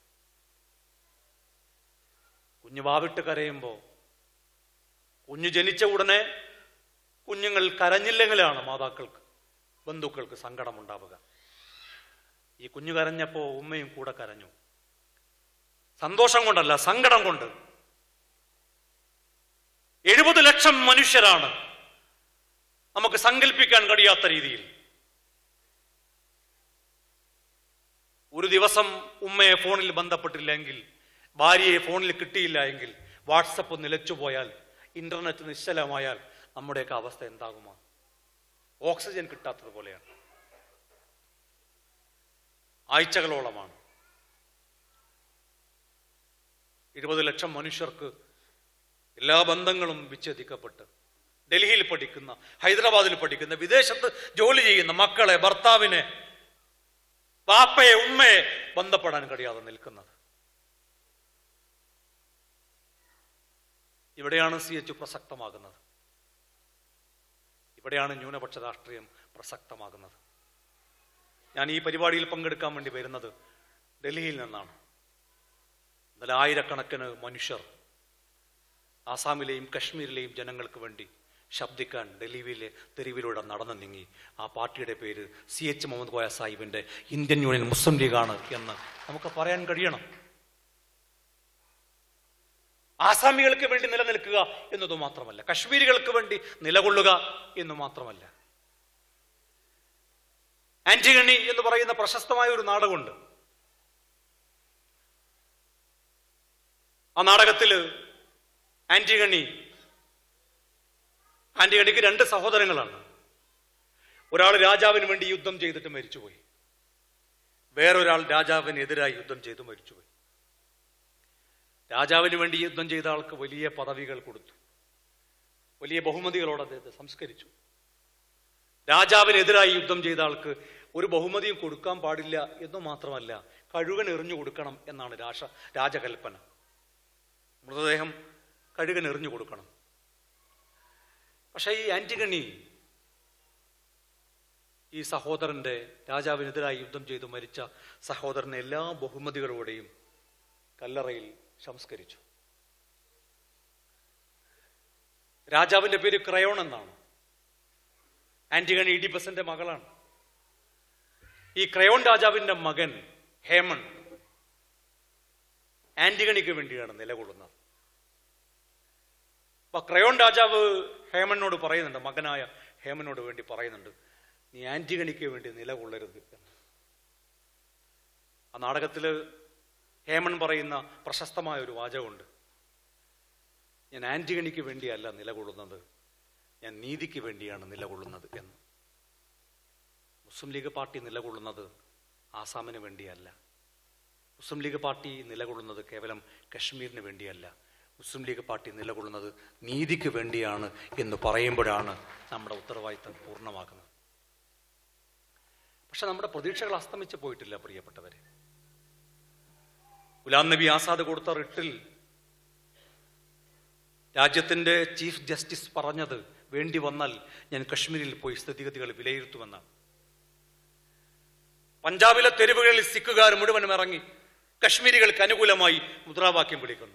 കുഞ്ഞ് വാവിട്ട് കരയുമ്പോൾ കുഞ്ഞ് ജനിച്ച ഉടനെ കുഞ്ഞുങ്ങൾ കരഞ്ഞില്ലെങ്കിലാണ് മാതാക്കൾക്ക് ബന്ധുക്കൾക്ക് സങ്കടമുണ്ടാവുക ഈ കുഞ്ഞു കരഞ്ഞപ്പോ ഉമ്മയും കൂടെ കരഞ്ഞു സന്തോഷം കൊണ്ടല്ല സങ്കടം കൊണ്ട് എഴുപത് ലക്ഷം മനുഷ്യരാണ് നമുക്ക് സങ്കല്പിക്കാൻ കഴിയാത്ത രീതിയിൽ ഒരു ദിവസം ഉമ്മയെ ഫോണിൽ ബന്ധപ്പെട്ടില്ലെങ്കിൽ ഭാര്യയെ ഫോണിൽ കിട്ടിയില്ല എങ്കിൽ വാട്സപ്പ് നിലച്ചുപോയാൽ ഇന്റർനെറ്റ് നിശ്ചലമായാൽ നമ്മുടെയൊക്കെ അവസ്ഥ എന്താകുമോ ഓക്സിജൻ കിട്ടാത്തതുപോലെയാണ് ആഴ്ചകളോളമാണ് ഇരുപത് ലക്ഷം മനുഷ്യർക്ക് എല്ലാ ബന്ധങ്ങളും വിച്ഛേദിക്കപ്പെട്ട് ഡൽഹിയിൽ പഠിക്കുന്ന ഹൈദരാബാദിൽ പഠിക്കുന്ന വിദേശത്ത് ജോലി ചെയ്യുന്ന മക്കളെ ഭർത്താവിനെ ബാപ്പയെ ഉമ്മയെ ബന്ധപ്പെടാൻ കഴിയാതെ നിൽക്കുന്നത് ഇവിടെയാണ് സി എച്ച് പ്രസക്തമാകുന്നത് ഇവിടെയാണ് ന്യൂനപക്ഷ രാഷ്ട്രീയം പ്രസക്തമാകുന്നത് ഞാൻ ഈ പരിപാടിയിൽ പങ്കെടുക്കാൻ വേണ്ടി വരുന്നത് ഡൽഹിയിൽ നിന്നാണ് ഇന്നലെ ആയിരക്കണക്കിന് മനുഷ്യർ ആസാമിലെയും കശ്മീരിലെയും ജനങ്ങൾക്ക് വേണ്ടി ശബ്ദിക്കാൻ ഡൽഹിയിലെ തെരുവിലൂടെ നടന്നു നീങ്ങി ആ പാർട്ടിയുടെ പേര് സി എച്ച് മുഹമ്മദ് കോയ സാഹിബിന്റെ ഇന്ത്യൻ യൂണിയൻ മുസ്ലിം ലീഗാണ് എന്ന് നമുക്ക് പറയാൻ കഴിയണം ആസാമികൾക്ക് വേണ്ടി നിലനിൽക്കുക എന്നത് മാത്രമല്ല കശ്മീരികൾക്ക് വേണ്ടി നിലകൊള്ളുക എന്ന് മാത്രമല്ല ആന്റിഗണി എന്ന് പറയുന്ന പ്രശസ്തമായ ഒരു നാടകമുണ്ട് ആ നാടകത്തില് ആന്റിഗണി ആന്റിഗണിക്ക് രണ്ട് സഹോദരങ്ങളാണ് ഒരാൾ രാജാവിന് വേണ്ടി യുദ്ധം ചെയ്തിട്ട് മരിച്ചുപോയി വേറൊരാൾ രാജാവിനെതിരായി യുദ്ധം ചെയ്ത് മരിച്ചുപോയി രാജാവിന് വേണ്ടി യുദ്ധം ചെയ്ത ആൾക്ക് വലിയ പദവികൾ കൊടുത്തു വലിയ ബഹുമതികളോട് അദ്ദേഹത്തെ സംസ്കരിച്ചു രാജാവിനെതിരായി യുദ്ധം ചെയ്ത ആൾക്ക് ഒരു ബഹുമതിയും കൊടുക്കാൻ പാടില്ല എന്ന് മാത്രമല്ല കഴുകൻ എറിഞ്ഞു കൊടുക്കണം എന്നാണ് രാഷ രാജകൽപ്പന മൃതദേഹം കഴുകൻ എറിഞ്ഞു കൊടുക്കണം പക്ഷേ ഈ ആന്റിഗണി ഈ സഹോദരന്റെ രാജാവിനെതിരായി യുദ്ധം ചെയ്തു മരിച്ച സഹോദരനെ എല്ലാ ബഹുമതികളോടെയും കല്ലറയിൽ സംസ്കരിച്ചു രാജാവിന്റെ പേര് ക്രയോൺ എന്നാണ് ആന്റിഗണി ഇഡിപ്പസിന്റെ മകളാണ് ഈ ക്രയോൺ രാജാവിന്റെ മകൻ ഹേമൺ ആന്റിഗണിക്ക് വേണ്ടിയാണ് നിലകൊള്ളുന്നത് അപ്പൊ ക്രയോൺ രാജാവ് ഹേമനോട് പറയുന്നുണ്ട് മകനായ ഹേമനോട് വേണ്ടി പറയുന്നുണ്ട് നീ ആന്റിഗണിക്ക് വേണ്ടി നിലകൊള്ളരുത് എന്ന് ആ നാടകത്തില് ഹേമൻ പറയുന്ന പ്രശസ്തമായ ഒരു വാചകമുണ്ട് ഞാൻ ആന്റിഗണിക്ക് വേണ്ടിയല്ല നിലകൊള്ളുന്നത് ഞാൻ നീതിക്ക് വേണ്ടിയാണ് നിലകൊള്ളുന്നത് എന്ന് മുസ്ലിം ലീഗ് പാർട്ടി നിലകൊള്ളുന്നത് ആസാമിന് വേണ്ടിയല്ല മുസ്ലിം ലീഗ് പാർട്ടി നിലകൊള്ളുന്നത് കേവലം കശ്മീരിന് വേണ്ടിയല്ല മുസ്ലിം ലീഗ് പാർട്ടി നിലകൊള്ളുന്നത് നീതിക്ക് വേണ്ടിയാണ് എന്ന് പറയുമ്പോഴാണ് നമ്മുടെ ഉത്തരവാദിത്തം പൂർണ്ണമാക്കുന്നത് പക്ഷെ നമ്മുടെ പ്രതീക്ഷകൾ അസ്തമിച്ച് പോയിട്ടില്ല പ്രിയപ്പെട്ടവരെ ഗുലാം നബി ആസാദ് കൊടുത്ത റിട്ടിൽ രാജ്യത്തിന്റെ ചീഫ് ജസ്റ്റിസ് പറഞ്ഞത് വേണ്ടി വന്നാൽ ഞാൻ കശ്മീരിൽ പോയി സ്ഥിതിഗതികൾ വിലയിരുത്തുമെന്നാണ് പഞ്ചാബിലെ തെരുവുകളിൽ സിഖുകാർ മുഴുവനും ഇറങ്ങി കശ്മീരികൾക്ക് അനുകൂലമായി മുദ്രാവാക്യം വിളിക്കുന്നു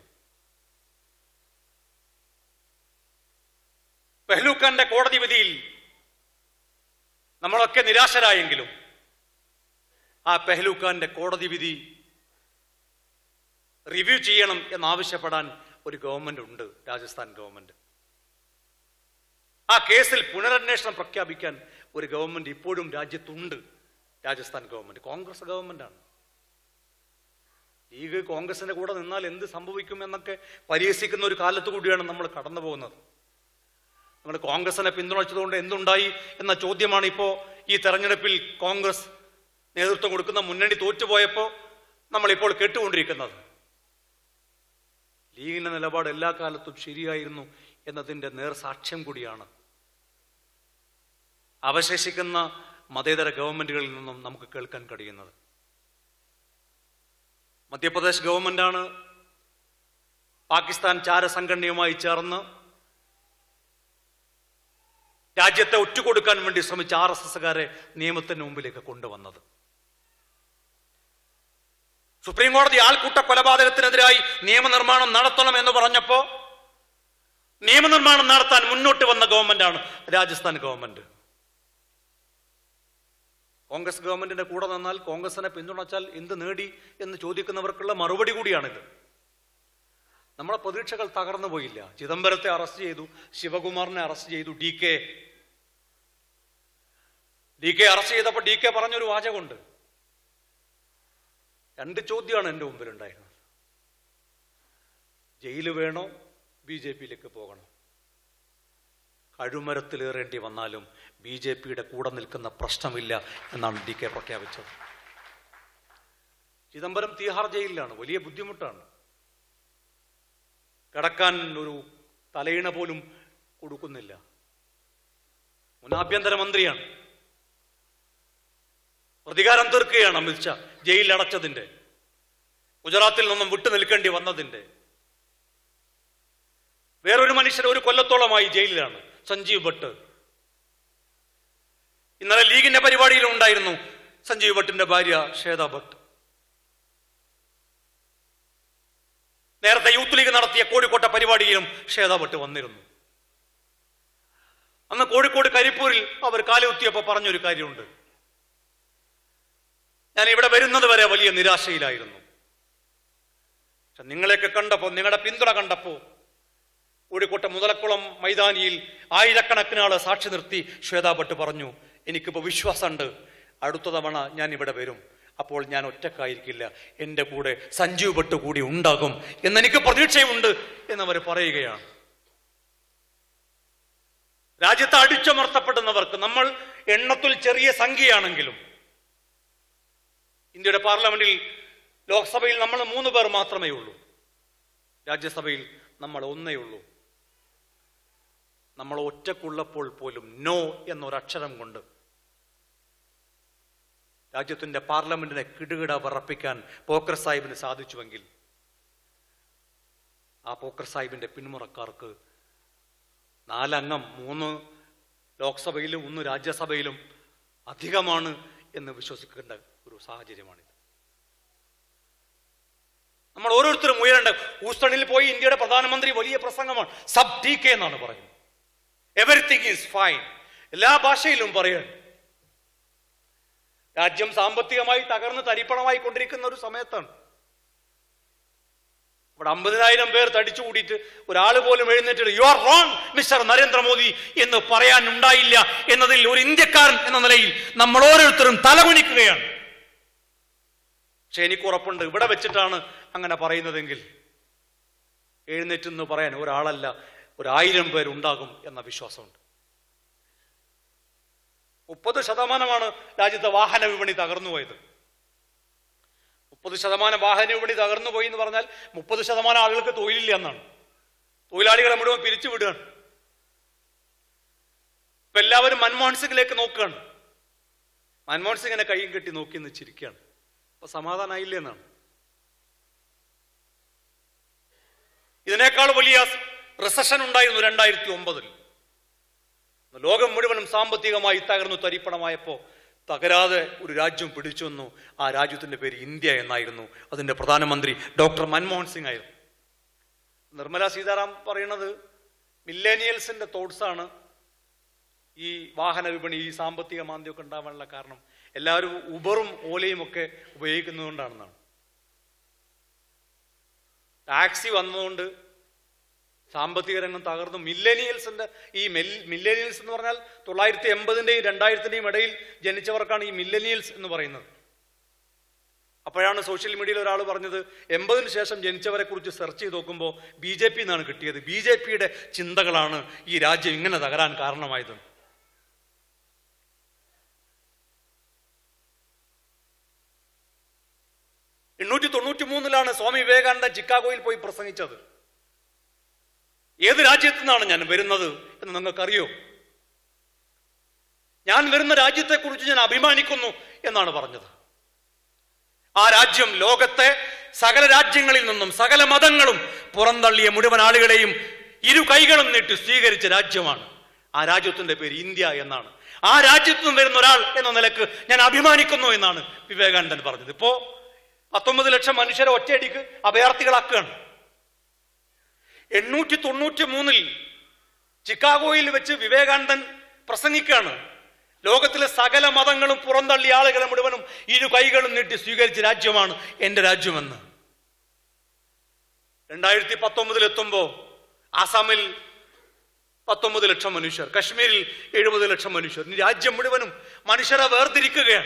പെഹ്ലൂഖാന്റെ കോടതി വിധിയിൽ നമ്മളൊക്കെ നിരാശരായെങ്കിലും ആ പെഹ്ലൂഖാന്റെ കോടതി വിധി റിവ്യൂ ചെയ്യണം എന്നാവശ്യപ്പെടാൻ ഒരു ഗവൺമെന്റ് ഉണ്ട് രാജസ്ഥാൻ ഗവൺമെന്റ് ആ കേസിൽ പുനരന്വേഷണം പ്രഖ്യാപിക്കാൻ ഒരു ഗവൺമെന്റ് ഇപ്പോഴും രാജ്യത്തുണ്ട് രാജസ്ഥാൻ ഗവൺമെന്റ് കോൺഗ്രസ് ഗവൺമെന്റാണ് ലീഗ് കോൺഗ്രസിന്റെ കൂടെ നിന്നാൽ എന്ത് സംഭവിക്കും എന്നൊക്കെ പരിഹസിക്കുന്ന ഒരു കാലത്ത് കൂടിയാണ് നമ്മൾ കടന്നു പോകുന്നത് നമ്മൾ കോൺഗ്രസിനെ പിന്തുണച്ചതുകൊണ്ട് എന്തുണ്ടായി എന്ന ചോദ്യമാണ് ഇപ്പോ ഈ തെരഞ്ഞെടുപ്പിൽ കോൺഗ്രസ് നേതൃത്വം കൊടുക്കുന്ന മുന്നണി തോറ്റുപോയപ്പോ നമ്മൾ ഇപ്പോൾ കേട്ടുകൊണ്ടിരിക്കുന്നത് ലീഗിന്റെ നിലപാട് എല്ലാ കാലത്തും ശരിയായിരുന്നു എന്നതിന്റെ നേർസാക്ഷ്യം കൂടിയാണ് അവശേഷിക്കുന്ന മതേതര ഗവൺമെന്റുകളിൽ നിന്നും നമുക്ക് കേൾക്കാൻ കഴിയുന്നത് മധ്യപ്രദേശ് ഗവൺമെന്റാണ് പാകിസ്ഥാൻ ചാരസംഘടനയുമായി ചേർന്ന് രാജ്യത്തെ ഒറ്റുകൊടുക്കാൻ വേണ്ടി ശ്രമിച്ച ആർ എസ് എസുകാരെ നിയമത്തിന് മുമ്പിലേക്ക് കൊണ്ടുവന്നത് സുപ്രീം കോടതി ആൾക്കൂട്ട കൊലപാതകത്തിനെതിരായി നിയമനിർമ്മാണം നടത്തണം എന്ന് പറഞ്ഞപ്പോ നിയമനിർമ്മാണം നടത്താൻ മുന്നോട്ട് വന്ന ഗവൺമെന്റാണ് രാജസ്ഥാൻ ഗവൺമെന്റ് കോൺഗ്രസ് ഗവൺമെന്റിന്റെ കൂടെ നിന്നാൽ കോൺഗ്രസിനെ പിന്തുണച്ചാൽ എന്ത് നേടി എന്ന് ചോദിക്കുന്നവർക്കുള്ള മറുപടി കൂടിയാണിത് നമ്മളെ പ്രതീക്ഷകൾ തകർന്നു പോയില്ല ചിദംബരത്തെ അറസ്റ്റ് ചെയ്തു ശിവകുമാറിനെ അറസ്റ്റ് ചെയ്തു D K D K arrest ചെയ്തപ്പോൾ ഡി കെ പറഞ്ഞൊരു വാചകമുണ്ട് രണ്ട് ചോദ്യമാണ് എൻ്റെ മുമ്പിൽ ഉണ്ടായിരുന്നത് ജയില് വേണോ ബി ജെ പിയിലേക്ക് പോകണം കഴുമരത്തിലേറേണ്ടി വന്നാലും ബി ജെ പിയുടെ കൂടെ നിൽക്കുന്ന പ്രശ്നമില്ല എന്നാണ് ഡി കെ പ്രഖ്യാപിച്ചത് ചിദംബരം തീഹാർ ജയിലിലാണ് വലിയ ബുദ്ധിമുട്ടാണ് കിടക്കാൻ ഒരു തലയിണ പോലും കൊടുക്കുന്നില്ല മുൻ ആഭ്യന്തരമന്ത്രിയാണ് പ്രതികാരം തീർക്കുകയാണ് അമിത്ഷാ ജയിലിൽ അടച്ചതിന്റെ ഗുജറാത്തിൽ നിന്നും വിട്ടു നിൽക്കേണ്ടി വന്നതിന്റെ വേറൊരു മനുഷ്യൻ ഒരു കൊല്ലത്തോളമായി ജയിലിലാണ് സഞ്ജീവ് ഭട്ട് ഇന്നലെ ലീഗിന്റെ പരിപാടിയിലും ഉണ്ടായിരുന്നു സഞ്ജീവ് ഭട്ടിന്റെ ഭാര്യ ശ്വേത ഭട്ട് നേരത്തെ യൂത്ത് ലീഗ് നടത്തിയ കോഴിക്കോട്ടെ പരിപാടിയിലും ശ്വേത ഭട്ട് വന്നിരുന്നു അന്ന് കോഴിക്കോട് കരിപ്പൂരിൽ അവർ കാലുകുത്തിയപ്പോൾ പറഞ്ഞൊരു കാര്യമുണ്ട് ഞാൻ ഇവിടെ വരുന്നത് വരെ വലിയ നിരാശയിലായിരുന്നു പക്ഷെ നിങ്ങളെയൊക്കെ കണ്ടപ്പോൾ നിങ്ങളുടെ പിന്തുണ കണ്ടപ്പോൾ കോഴിക്കോട്ടെ മുതലക്കുളം മൈതാനിയിൽ ആയിരക്കണക്കിന് ആള് സാക്ഷി നിർത്തി ശ്വേതാ ഭട്ട് പറഞ്ഞു എനിക്കിപ്പോൾ വിശ്വാസമുണ്ട് അടുത്ത തവണ ഞാൻ ഇവിടെ വരും അപ്പോൾ ഞാൻ ഒറ്റക്കായിരിക്കില്ല എൻ്റെ കൂടെ സഞ്ജീവ് ഭട്ട് കൂടി ഉണ്ടാകും എന്നെനിക്ക് പ്രതീക്ഷയുണ്ട് എന്നവർ പറയുകയാണ് രാജ്യത്ത് അടിച്ചമർത്തപ്പെടുന്നവർക്ക് നമ്മൾ എണ്ണത്തിൽ ചെറിയ സംഖ്യയാണെങ്കിലും ഇന്ത്യയുടെ പാർലമെന്റിൽ ലോക്സഭയിൽ നമ്മൾ മൂന്ന് പേർ മാത്രമേ ഉള്ളൂ രാജ്യസഭയിൽ നമ്മൾ ഒന്നേ ഉള്ളൂ നമ്മൾ ഒറ്റക്കുള്ളപ്പോൾ പോലും നോ എന്നൊരക്ഷരം കൊണ്ട് രാജ്യത്തിന്റെ പാർലമെന്റിനെ കിടുകിട വിറപ്പിക്കാൻ പോക്കർ സാഹിബിന് സാധിച്ചുവെങ്കിൽ ആ പോക്കർ സാഹിബിന്റെ പിന്മുറക്കാർക്ക് നാലംഗം മൂന്ന് ലോക്സഭയിലും ഒന്ന് രാജ്യസഭയിലും അധികമാണ് എന്ന് വിശ്വസിക്കേണ്ട ഒരു സാഹചര്യമാണിത് നമ്മൾ ഓരോരുത്തരും ഉയരേണ്ട ഹൂസ്റ്റണിൽ പോയി ഇന്ത്യയുടെ പ്രധാനമന്ത്രി വലിയ പ്രസംഗമാണ് സബ് ടി കെ എന്നാണ് പറയുന്നത് എവറിത്തിങ് ഈസ് ഫൈൻ എല്ലാ ഭാഷയിലും പറയണം രാജ്യം സാമ്പത്തികമായി തകർന്ന് തരിപ്പണമായി കൊണ്ടിരിക്കുന്ന ഒരു സമയത്താണ് ഇവിടെ അമ്പതിനായിരം പേർ തടിച്ചു കൂടിയിട്ട് ഒരാൾ പോലും എഴുന്നേറ്റ് you are wrong mister Narendra Modi എന്ന് പറയാൻ ഉണ്ടായില്ല എന്നതിൽ ഒരു ഇന്ത്യക്കാരൻ എന്ന നിലയിൽ നമ്മൾ ഓരോരുത്തരും തലകുനിക്കുകയാണ് പക്ഷെ എനിക്ക് ഉറപ്പുണ്ട് ഇവിടെ വെച്ചിട്ടാണ് അങ്ങനെ പറയുന്നതെങ്കിൽ എഴുന്നേറ്റെന്ന് പറയാൻ ഒരാളല്ല ഒരായിരം പേരുണ്ടാകും എന്ന വിശ്വാസമുണ്ട് മുപ്പത് ശതമാനമാണ് രാജ്യത്തെ വാഹന വിപണി തകർന്നു പോയത് മുപ്പത് ശതമാനം വാഹന വിപണി തകർന്നു പോയി എന്ന് പറഞ്ഞാൽ മുപ്പത് ശതമാനം ആളുകൾക്ക് തൊഴിലില്ല എന്നാണ് തൊഴിലാളികളെ മുഴുവൻ പിരിച്ചു വിടുകയാണ് ഇപ്പൊ എല്ലാവരും മൻമോഹൻ സിംഗിലേക്ക് നോക്കുകയാണ് മൻമോഹൻ സിംഗിനെ കൈയും കെട്ടി നോക്കി എന്ന് ചിരിക്കുകയാണ് അപ്പൊ സമാധാനമായില്ലേ എന്നാണ് ഇതിനേക്കാൾ വലിയ റിസഷൻ ഉണ്ടായിരുന്നു രണ്ടായിരത്തി ഒമ്പതിൽ ലോകം മുഴുവനും സാമ്പത്തികമായി തകർന്നു തരിപ്പണമായപ്പോ തകരാതെ ഒരു രാജ്യം പിടിച്ചു വന്നു ആ രാജ്യത്തിന്റെ പേര് ഇന്ത്യ എന്നായിരുന്നു അതിന്റെ പ്രധാനമന്ത്രി ഡോക്ടർ മൻമോഹൻ സിംഗ് ആയിരുന്നു നിർമ്മല സീതാറാം പറയുന്നത് മില്ലേനിയൽസിന്റെ തോട്ട്സ് ആണ് ഈ വാഹന വിപണി ഈ സാമ്പത്തിക മാന്ദ്യമൊക്കെ ഉണ്ടാവാനുള്ള കാരണം എല്ലാവരും ഉബറും ഓലയും ഒക്കെ ഉപയോഗിക്കുന്നതുകൊണ്ടാണെന്നാണ് ടാക്സി വന്നതുകൊണ്ട് സാമ്പത്തിക രംഗം തകർന്നു മില്ലനിയൽസിന്റെ ഈ മില്ലനിയൽസ് എന്ന് പറഞ്ഞാൽ തൊള്ളായിരത്തി എൺപതിന്റെയും രണ്ടായിരത്തിന്റെയും ഇടയിൽ ജനിച്ചവർക്കാണ് ഈ മില്ലനിയൽസ് എന്ന് പറയുന്നത് അപ്പോഴാണ് സോഷ്യൽ മീഡിയയിൽ ഒരാൾ പറഞ്ഞത് എൺപതിന് ശേഷം ജനിച്ചവരെ കുറിച്ച് സെർച്ച് ചെയ്ത് നോക്കുമ്പോൾ ബി ജെ പി എന്നാണ് കിട്ടിയത് ബി ജെ പിയുടെ ചിന്തകളാണ് ഈ രാജ്യം ഇങ്ങനെ തകരാൻ കാരണമായത് എണ്ണൂറ്റി തൊണ്ണൂറ്റി മൂന്നിലാണ് സ്വാമി വിവേകാനന്ദൻ ചിക്കാഗോയിൽ പോയി പ്രസംഗിച്ചത് ഏത് രാജ്യത്തു നിന്നാണ് ഞാൻ വരുന്നത് എന്ന് നിങ്ങൾക്കറിയോ ഞാൻ വരുന്ന രാജ്യത്തെക്കുറിച്ച് ഞാൻ അഭിമാനിക്കുന്നു എന്നാണ് പറഞ്ഞത് ആ രാജ്യം ലോകത്തെ സകല രാജ്യങ്ങളിൽ നിന്നും സകല മതങ്ങളും പുറന്തള്ളിയ മുഴുവൻ ആളുകളെയും ഇരു കൈകളും നീട്ടി സ്വീകരിച്ച രാജ്യമാണ് ആ രാജ്യത്തിന്റെ പേര് ഇന്ത്യ എന്നാണ് ആ രാജ്യത്തു നിന്നും വരുന്ന ഒരാൾ എന്ന നിലക്ക് ഞാൻ അഭിമാനിക്കുന്നു എന്നാണ് വിവേകാനന്ദൻ പറഞ്ഞത് ഇപ്പോ പത്തൊമ്പത് ലക്ഷം മനുഷ്യരെ ഒറ്റയടിക്ക് അഭയാർത്ഥികളാക്കുകയാണ് എണ്ണൂറ്റി തൊണ്ണൂറ്റി മൂന്നിൽ ചിക്കാഗോയിൽ വെച്ച് വിവേകാനന്ദൻ പ്രസംഗിക്കുകയാണ് ലോകത്തിലെ സകല മതങ്ങളും പുറന്തള്ളിയ ആളുകളെ മുഴുവനും ഇരു കൈകളും നീട്ടി സ്വീകരിച്ച രാജ്യമാണ് എന്റെ രാജ്യമെന്ന് രണ്ടായിരത്തി പത്തൊമ്പതിൽ എത്തുമ്പോ ആസാമിൽ പത്തൊമ്പത് ലക്ഷം മനുഷ്യർ കശ്മീരിൽ എഴുപത് ലക്ഷം മനുഷ്യർ ഇനി രാജ്യം മുഴുവനും മനുഷ്യരെ വേർതിരിക്കുകയാണ്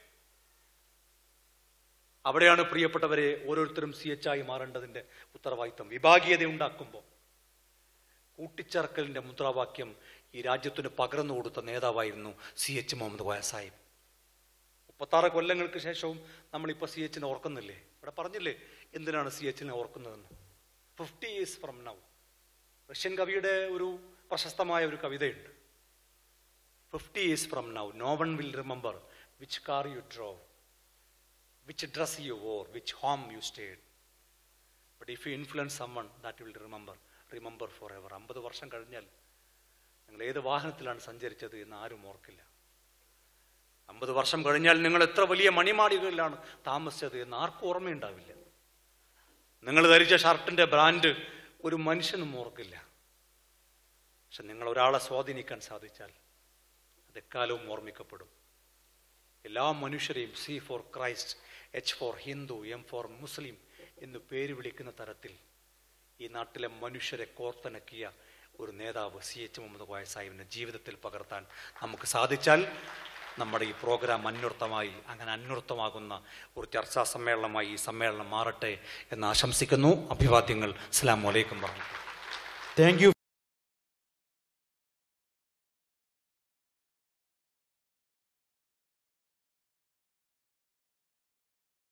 അവിടെയാണ് പ്രിയപ്പെട്ടവരെ ഓരോരുത്തരും സി എച്ച് ആയി മാറേണ്ടതിന്റെ ഉത്തരവാദിത്തം വിഭാഗീയത ഉണ്ടാക്കുമ്പോൾ കൂട്ടിച്ചേർക്കലിന്റെ മുദ്രാവാക്യം ഈ രാജ്യത്തിന് പകർന്നു കൊടുത്ത നേതാവായിരുന്നു സി എച്ച് മുഹമ്മദ് കോയ സാഹിബ് മുപ്പത്താറ് കൊല്ലങ്ങൾക്ക് ശേഷവും നമ്മളിപ്പോൾ സി എച്ചിനെ ഓർക്കുന്നില്ലേ ഇവിടെ പറഞ്ഞില്ലേ എന്തിനാണ് സി എച്ചിനെ ഓർക്കുന്നതെന്ന് fifty years from now Russian കവിയുടെ ഒരു പ്രശസ്തമായ ഒരു കവിതയുണ്ട് fifty years from now no one will remember which car you drove which dress you wore, which home you stayed. But if you influence someone, that you will remember, remember forever. അമ്പത് വർഷം കഴിഞ്ഞാൽ നിങ്ങൾ ഏത് വാഹനത്തിലാണ് സഞ്ചരിച്ചത് എന്ന് ആരും ഓർക്കില്ല അമ്പത് വർഷം കഴിഞ്ഞാൽ നിങ്ങൾ എത്ര വലിയ മണിമാളികളിലാണ് താമസിച്ചത് എന്ന് ആർക്കും ഓർമ്മയുണ്ടാവില്ല നിങ്ങൾ ധരിച്ച ഷർട്ടിന്റെ ബ്രാൻഡ് ഒരു മനുഷ്യനും ഓർക്കില്ല പക്ഷെ നിങ്ങൾ ഒരാളെ സ്വാധീനിക്കാൻ സാധിച്ചാൽ അത് എക്കാലവും ഓർമ്മിക്കപ്പെടും എല്ലാ മനുഷ്യരെയും C for Christ H for Hindu M for Muslim എന്ന് പേര് വിളിക്കുന്ന തരത്തിൽ ഈ നാട്ടിലെ മനുഷ്യരെ കോർത്തിണക്കിയ ഒരു നേതാവ് സി എച്ച് മുഹമ്മദ് കോയ സാഹിബിന്റെ ജീവിതത്തിൽ പകർത്താൻ നമുക്ക് സാധിച്ചാൽ നമ്മുടെ ഈ പ്രോഗ്രാം അന്വർത്ഥമായി അങ്ങനെ അന്വർത്ഥമാകുന്ന ഒരു ചർച്ചാ സമ്മേളനമായി ഈ സമ്മേളനം മാറട്ടെ എന്ന് ആശംസിക്കുന്നു അഭിവാദ്യങ്ങൾ അസ്സാം വലൈക്കും പറഞ്ഞു താങ്ക് യു